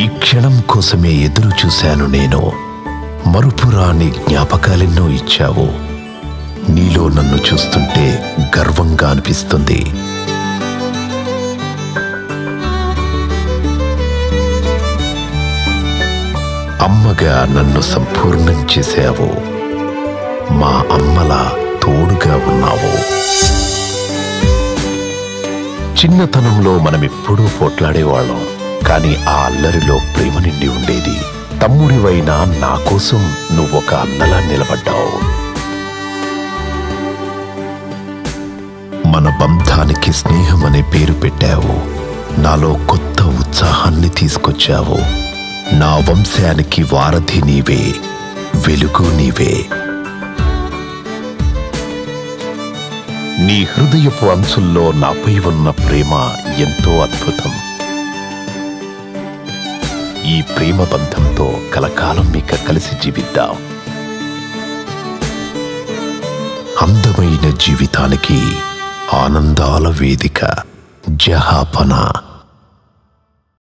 ఈ క్షణం కోసమే ఎదురు చూశాను నేను మరుపురాని జ్ఞాపకాలెన్నో ఇచ్చావు నీలో నన్ను చూస్తుంటే గర్వంగా అనిపిస్తుంది అమ్మగా నన్ను సంపూర్ణం చేశావు మా అమ్మలా తోడుగా ఉన్నావు చిన్నతనంలో మనమెప్పుడూ పోట్లాడేవాళ్ళం కానీ ఆ అల్లరిలో ప్రేమ నిండి ఉండేది తమ్ముడివైనా నా కోసం నువ్వొక అన్నలా నిలబడ్డావు మన బంధానికి స్నేహం అనే పేరు పెట్టావు నాలో కొత్త ఉత్సాహాన్ని తీసుకొచ్చావు నా వంశానికి వారధి నీవే వెలుగు నీవే నీ హృదయపు అంచుల్లో నాపై ఉన్న ప్రేమ ఎంతో అద్భుతం ఈ ప్రేమ బంధంతో కలకాలం ఇక కలిసి జీవిద్దాం అందమైన జీవితానికి ఆనందాల వేదిక జహాపన